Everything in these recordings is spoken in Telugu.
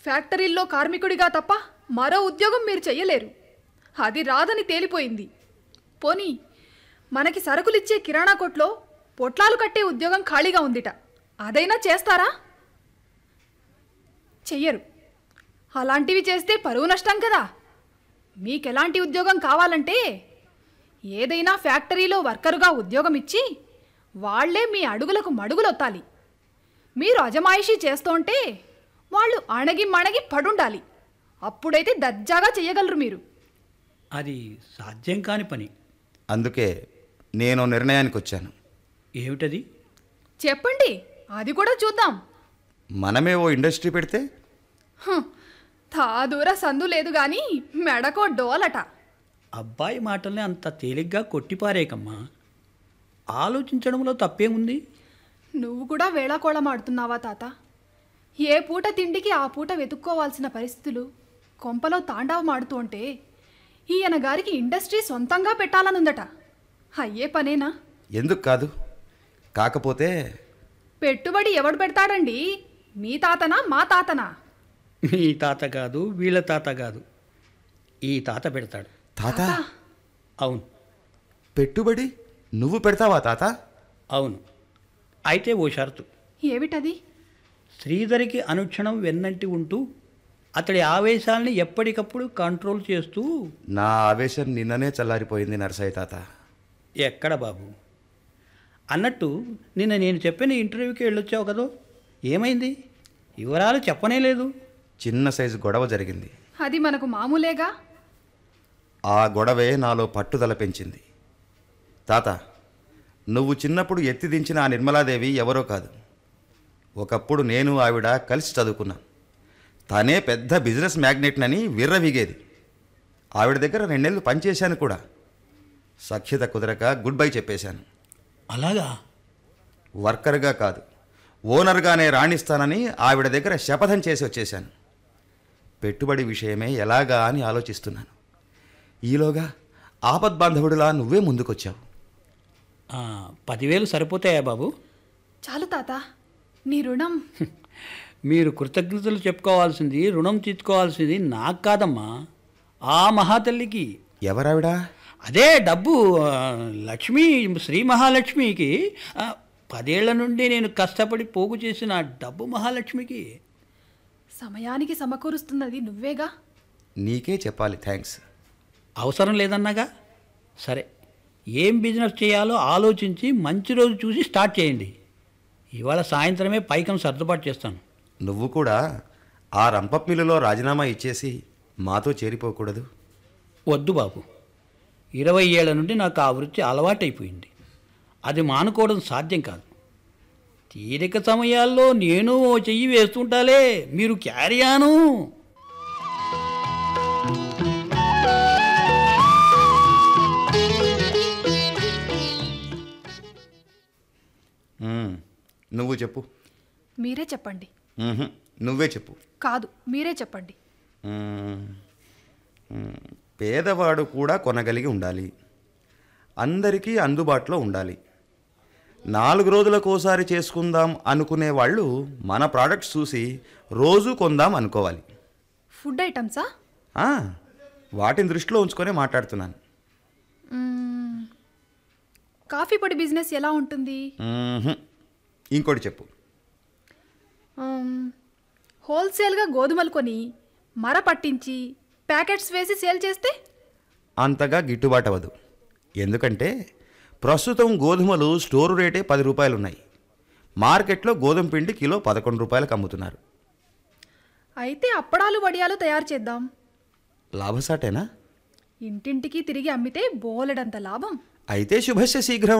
ఫ్యాక్టరీల్లో కార్మికుడిగా తప్ప మరో ఉద్యోగం మీరు చెయ్యలేరు అది రాదని తేలిపోయింది పోనీ మనకి సరుకులిచ్చే కిరాణా కొట్లో పొట్లాలు కట్టే ఉద్యోగం ఖాళీగా ఉందిట అదైనా చేస్తారా చెయ్యరు అలాంటివి చేస్తే పరువు నష్టం కదా మీకెలాంటి ఉద్యోగం కావాలంటే ఏదైనా ఫ్యాక్టరీలో వర్కరుగా ఉద్యోగం ఇచ్చి వాళ్లే మీ అడుగులకు మడుగులొత్తాలి మీరు అజమాయిషీ చేస్తుంటే వాళ్ళు అణగి మణగి పడుండాలి అప్పుడైతే దర్జాగా చెయ్యగలరు మీరు అది సాధ్యం కాని పని అందుకే నేను నిర్ణయానికి వచ్చాను ఏమిటది చెప్పండి అది కూడా చూద్దాం మనమే ఓ ఇండస్ట్రీ పెడితే హ్, తాదూర సందు లేదు గాని మెడకో డోలట అబ్బాయి మాటల్ని అంత తేలిగ్గా కొట్టిపారేకమ్మా ఆలోచించడంలో తప్పేముంది నువ్వు కూడా వేళాకోళమాడుతున్నావా తాత ఏ పూట తిండికి ఆ పూట వెతుక్కోవాల్సిన పరిస్థితులు కొంపలో తాండవమాడుతూ ఉంటే ఈయన గారికి ఇండస్ట్రీ సొంతంగా పెట్టాలనుందట అయ్యే పనేనా ఎందుకు కాదు కాకపోతే పెట్టుబడి ఎవడు పెడతాడండి మీ తాతనా మా తాతనా మీ తాత కాదు వీళ్ళ తాత కాదు ఈ తాత పెడతాడు తాత అవును పెట్టుబడి నువ్వు పెడతావా తాత అవును అయితే ఓ షరతు ఏమిటది శ్రీధరికి అనుక్షణం వెన్నంటి ఉంటూ అతడి ఆవేశాల్ని ఎప్పటికప్పుడు కంట్రోల్ చేస్తూ నా ఆవేశం నిన్ననే చల్లారిపోయింది నరసయ్య తాత ఎక్కడ బాబు అన్నట్టు నిన్న నేను చెప్పిన ఇంటర్వ్యూకి వెళ్ళొచ్చావు కదో ఏమైంది వివరాలు చెప్పనే లేదు చిన్న సైజు గొడవ జరిగింది అది మనకు మామూలేగా ఆ గొడవే నాలో పట్టుదల పెంచింది తాత నువ్వు చిన్నప్పుడు ఎత్తి దించిన ఆ నిర్మలాదేవి ఎవరో కాదు ఒకప్పుడు నేను ఆవిడ కలిసి చదువుకున్నాం తనే పెద్ద బిజినెస్ మ్యాగ్నెట్నని విర్రవీగేది ఆవిడ దగ్గర రెండేళ్ళు పనిచేశాను కూడా సఖ్యత కుదరక గుడ్ బై చెప్పేశాను అలాగా వర్కర్గా కాదు ఓనర్గానే రాణిస్తానని ఆవిడ దగ్గర శపథం చేసి వచ్చేశాను పెట్టుబడి విషయమే ఎలాగా అని ఆలోచిస్తున్నాను ఈలోగా ఆపద్బాంధవుడిలా నువ్వే ముందుకొచ్చావు ఆ, పదివేలు సరిపోతాయా బాబు చాలు తాత నీ రుణం మీరు కృతజ్ఞతలు చెప్పుకోవాల్సింది రుణం తీర్చుకోవాల్సింది నాకు కాదమ్మా ఆ మహాతల్లికి ఎవరావిడా అదే డబ్బు ఆ, లక్ష్మి శ్రీ మహాలక్ష్మికి ఆ, పదేళ్ల నుండి నేను కష్టపడి పోగు చేసిన డబ్బు మహాలక్ష్మికి సమయానికి సమకూరుస్తున్నది నువ్వేగా నీకే చెప్పాలి థ్యాంక్స్ అవసరం లేదన్నాగా సరే ఏం బిజినెస్ చేయాలో ఆలోచించి మంచి రోజు చూసి స్టార్ట్ చేయండి ఇవాళ సాయంత్రమే పైకం సర్దుబాటు చేస్తాను నువ్వు కూడా ఆ రంపప్ మిల్లులో రాజీనామా ఇచ్చేసి మాతో చేరిపోకూడదు వద్దు బాబు ఇరవై ఏళ్ల నుండి నాకు ఆ వృత్తి అలవాటైపోయింది అది మానుకోవడం సాధ్యం కాదు తీరిక సమయాల్లో నేను ఓ చెయ్యి వేస్తుంటాలే మీరు క్యారియాను మ్మ్. నువ్వు చెప్పు మీరే చెప్పండి మ్మ్హ్. నువ్వే చెప్పు కాదు మీరే చెప్పండి మ్మ్. మ్మ్. పేదవాడు కూడా కొనగలిగి ఉండాలి అందరికీ అందుబాటులో ఉండాలి నాలుగు రోజులకోసారి చేసుకుందాం అనుకునే వాళ్ళు మన ప్రోడక్ట్స్ చూసి రోజు కొందాం అనుకోవాలి ఫుడ్ ఐటమ్సా ఆ, వాటిని దృష్టిలో ఉంచుకొనే మాట్లాడుతున్నాను మ్మ్. కాఫీ పొడి బిజినెస్ ఎలా ఉంటుంది మ్మ్హ్. ఇంకోటి చెప్పు మ్మ్. హోల్సేల్గా గోధుమలు కొని మర పట్టించి ప్యాకెట్స్ వేసి సేల్ చేస్తే అంతగా గిట్టుబాటు అవ్వదు ఎందుకంటే ప్రస్తుతం గోధుమలు స్టోరు రేటే పది రూపాయలు ఉన్నాయి మార్కెట్లో గోధుమ పిండి కిలో పదకొండు రూపాయలకు అమ్ముతున్నారు అయితే అప్పడాలు వడియాలు తయారు చేద్దాం లాభసాటేనా ఇంటింటికి తిరిగి అమ్మితే బోలెడంత లాభం అయితే శుభస్య శీఘ్రం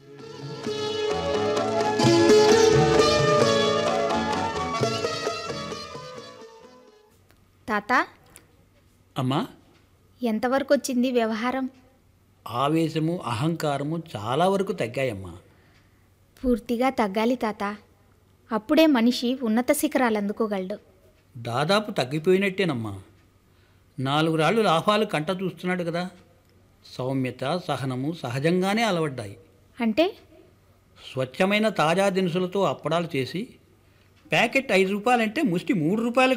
తాత అమ్మా ఎంతవరకు వచ్చింది వ్యవహారం ఆవేశము అహంకారము చాలా వరకు తగ్గాయమ్మా పూర్తిగా తగ్గాలి తాత అప్పుడే మనిషి ఉన్నత శిఖరాలు అందుకోగలడు దాదాపు తగ్గిపోయినట్టేనమ్మా నాలుగు రాళ్ళు లాభాలు కంట చూస్తున్నాడు కదా సౌమ్యత సహనము సహజంగానే అలవడ్డాయి అంటే స్వచ్ఛమైన తాజా దినుసులతో అప్పడాలు చేసి ప్యాకెట్ ఐదు రూపాయలంటే ముష్టి మూడు రూపాయలు